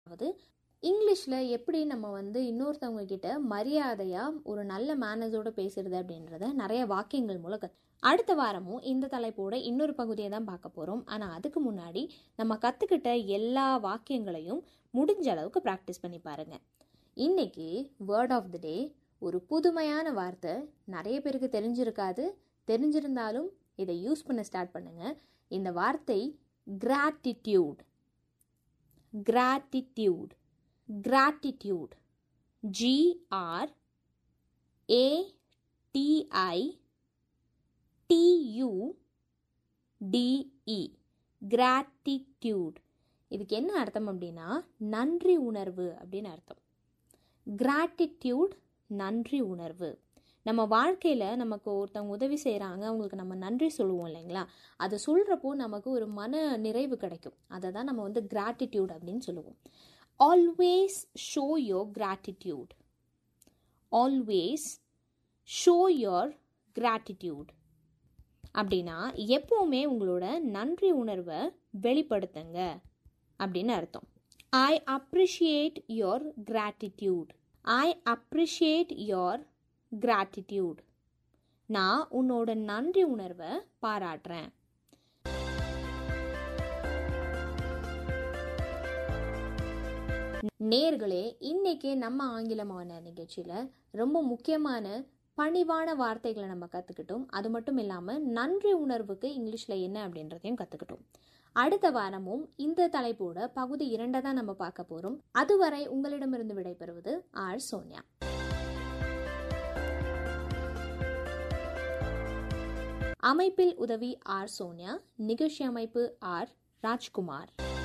அதாவது இங்கிலீஷில் எப்படி நம்ம வந்து இன்னொருத்தவங்க கிட்ட மரியாதையாக ஒரு நல்ல மேனர்ஸோடு பேசுறது அப்படின்றத நிறைய வாக்கியங்கள் மூலம் கத் அடுத்த வாரமும் இந்த தலைப்போட இன்னொரு பகுதியை தான் பார்க்க போகிறோம் ஆனால் அதுக்கு முன்னாடி நம்ம கற்றுக்கிட்ட எல்லா வாக்கியங்களையும் முடிஞ்ச அளவுக்கு ப்ராக்டிஸ் பண்ணி பாருங்க இன்னைக்கு வேர்ட் ஆஃப் த டே ஒரு புதுமையான வார்த்தை நிறைய பேருக்கு தெரிஞ்சிருக்காது தெரிஞ்சிருந்தாலும் இதை யூஸ் பண்ண ஸ்டார்ட் பண்ணுங்க இந்த வார்த்தை gratitude gratitude gratitude G R A T I T U D E gratitude இதுக்கு என்ன அர்த்தம் அப்படின்னா நன்றி உணர்வு அப்படின்னு அர்த்தம் gratitude நன்றி உணர்வு நம்ம வாழ்க்கையில் நமக்கு ஒருத்தவங்க உதவி செய்கிறாங்க அவங்களுக்கு நம்ம நன்றி சொல்லுவோம் இல்லைங்களா அதை சொல்கிறப்போ நமக்கு ஒரு மன நிறைவு கிடைக்கும் அதை தான் நம்ம வந்து கிராட்டிடியூட் அப்படின்னு சொல்லுவோம் always show your gratitude always show your gratitude அப்படின்னா எப்போவுமே உங்களோட நன்றி உணர்வை வெளிப்படுத்துங்க அப்படின்னு அர்த்தம் I appreciate your gratitude I appreciate your gratitude நான் உன்னோட நன்றி உணர்வை பாராட்டுறேன் நேர்களே இன்னைக்கு நம்ம ஆங்கிலமான நிகழ்ச்சியில் ரொம்ப முக்கியமான பணிவான வார்த்தைகளை நம்ம கற்றுக்கிட்டோம் அது மட்டும் இல்லாமல் நன்றி உணர்வுக்கு இங்கிலீஷில் என்ன அப்படின்றதையும் கற்றுக்கிட்டோம் அடுத்த வாரமும் இந்த தலைப்போட பகுதி இரண்டை தான் நம்ம பார்க்க போகிறோம் அதுவரை உங்களிடமிருந்து விடைபெறுவது ஆர் சோனியா அமைப்பில் உதவி ஆர் சோனியா நிகழ்ச்சி அமைப்பு ஆர் ராஜ்குமார்